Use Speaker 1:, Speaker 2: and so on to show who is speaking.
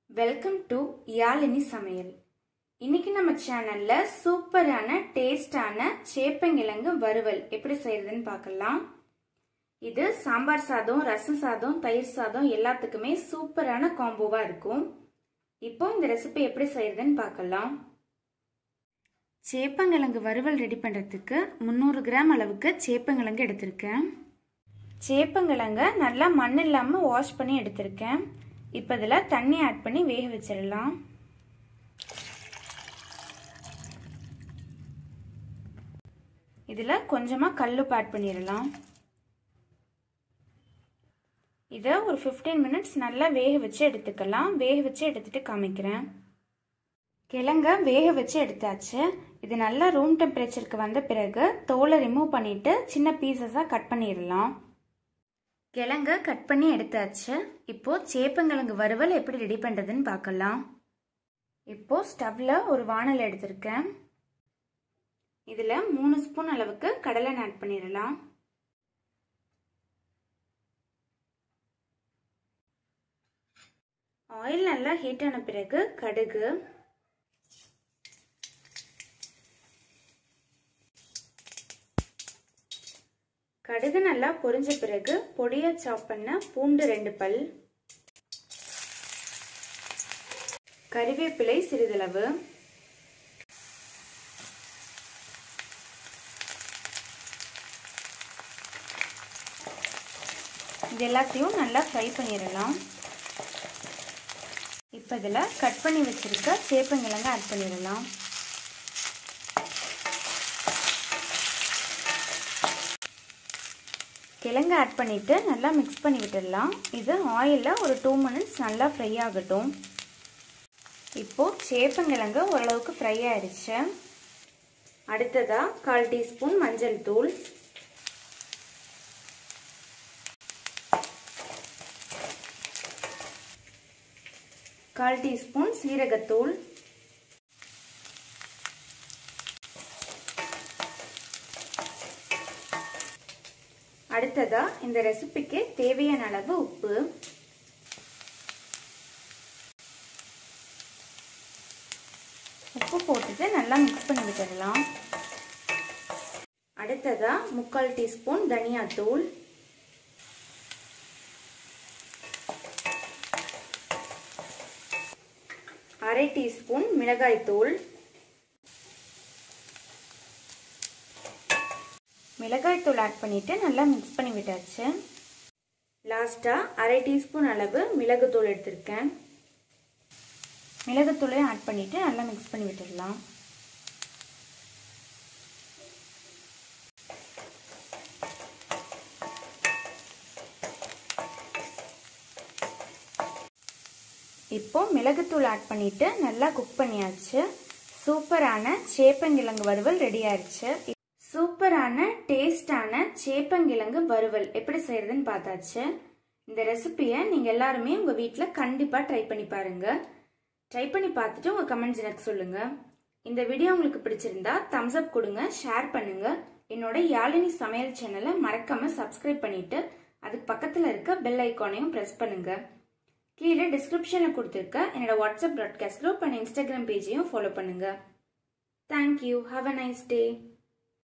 Speaker 1: welcome to Yazhini சமையல் இன்னைக்கு நம்ம சேனல்ல சூப்பரான டேஸ்டான சேப்பங்கிழங்கு வறுவல் எப்படி செய்யறதுன்னு பார்க்கலாம் இது சாம்பார் சாதம் ரசம் சாதம் தயிர் சாதம் எல்லாத்துக்குமே சூப்பரான காம்போவா இருக்கும் இப்போ இந்த ரெசிபி எப்படி செய்யறதுன்னு பார்க்கலாம் சேப்பங்கிழங்கு வறுவல் ரெடி பண்ணுறதுக்கு முந்நூறு கிராம் அளவுக்கு சேப்பங்கிழங்கு எடுத்திருக்கேன் சேப்பங்கிழங்க நல்லா மண் இல்லாமல் வாஷ் பண்ணி எடுத்திருக்கேன் இப்போ இதில் தண்ணி ஆட் பண்ணி வேக வச்சிடலாம் இதில் கொஞ்சமாக கல்லுப்பு ஆட் பண்ணிடலாம் இதை ஒரு ஃபிஃப்டீன் மினிட்ஸ் நல்லா வேக வச்சு எடுத்துக்கலாம் வேக வச்சு எடுத்துட்டு காமிக்கிறேன் கிழங்க வேக வச்சு எடுத்தாச்சு இது நல்லா ரூம் டெம்பரேச்சருக்கு வந்த பிறகு தோலை ரிமூவ் பண்ணிட்டு சின்ன பீசஸாக கட் பண்ணிடலாம் கிழங்க கட் பண்ணி எடுத்தாச்சு இப்போ சேப்பங்கிழங்கு வறுவல் எப்படி ரெடி பண்ணுறதுன்னு பார்க்கலாம் இப்போ ஸ்டவ்ல ஒரு வானல் எடுத்திருக்கேன் இதில் மூணு ஸ்பூன் அளவுக்கு கடலை ஆட் பண்ணிடலாம் ஆயில் நல்லா ஹீட் ஆன பிறகு கடுகு கடுகு நல்லா பொரிஞ்ச பிறகு பொடியா சாப் பண்ண பூண்டு ரெண்டு பல் கறிவேப்பிலை சிறிதளவு இது எல்லாத்தையும் நல்லா ஃப்ரை பண்ணிடலாம் இப்போ இதில் கட் பண்ணி வச்சுருக்க சேப்பங்கிழங்கு ஆட் பண்ணிடலாம் கிழங்கு ஆட் பண்ணிவிட்டு நல்லா மிக்ஸ் பண்ணி விட்டுடலாம் இது ஆயிலில் ஒரு டூ மினிட்ஸ் நல்லா ஃப்ரை ஆகட்டும் இப்போது சேப்பங்கிழங்கு ஓரளவுக்கு ஃப்ரை ஆயிடுச்சு அடுத்ததாக கால் டீஸ்பூன் மஞ்சள் தூள் கால் டீஸ்பூன் சீரகத்தூள் அடுத்ததா இந்த ரெசிபிக்கு தேவையான அளவு உப்பு உப்பு போட்டுட்டு நல்லா மிக்ஸ் பண்ணி விட்டுடலாம் அடுத்ததா முக்கால் டீஸ்பூன் தனியாத்தூள் அரை டீஸ்பூன் மிளகாய்த்தூள் மிளகாய்த்தூள் ஆட் பண்ணிவிட்டு நல்லா மிக்ஸ் பண்ணி விட்டாச்சு லாஸ்ட்டாக அரை டீஸ்பூன் அளவு மிளகுத்தூள் எடுத்திருக்கேன் மிளகுத்தூளையும் ஆட் பண்ணிவிட்டு நல்லா மிக்ஸ் பண்ணி விட்டுடலாம் இப்போ மிளகுத்தூள் ஆட் பண்ணிவிட்டு நல்லா குக் பண்ணியாச்சு சூப்பரான சேப்பங்கிழங்கு வறுவல் ரெடி ஆயிடுச்சு சூப்பரான டேஸ்டான சேப்பங்கிழங்கு வறுவல் எப்படி செய்யறதுன்னு பார்த்தாச்சு இந்த ரெசிபியை நீங்கள் எல்லாருமே உங்கள் வீட்டில் கண்டிப்பாக ட்ரை பண்ணி பாருங்க ட்ரை பண்ணி பார்த்துட்டு உங்கள் கமெண்ட்ஸ் எனக்கு சொல்லுங்க இந்த வீடியோ உங்களுக்கு பிடிச்சிருந்தா தம்ஸ் அப் கொடுங்க ஷேர் பண்ணுங்க என்னோட யாழினி சமையல் சேனலை மறக்காம சப்ஸ்கிரைப் பண்ணிட்டு அதுக்கு பக்கத்தில் இருக்க பெல் ஐக்கானையும் ப்ரெஸ் பண்ணுங்க கீழே டிஸ்கிரிப்ஷனில் கொடுத்துருக்க என்னோட WhatsApp broadcast group and Instagram பேஜையும் ஃபாலோ பண்ணுங்க thank you have a nice day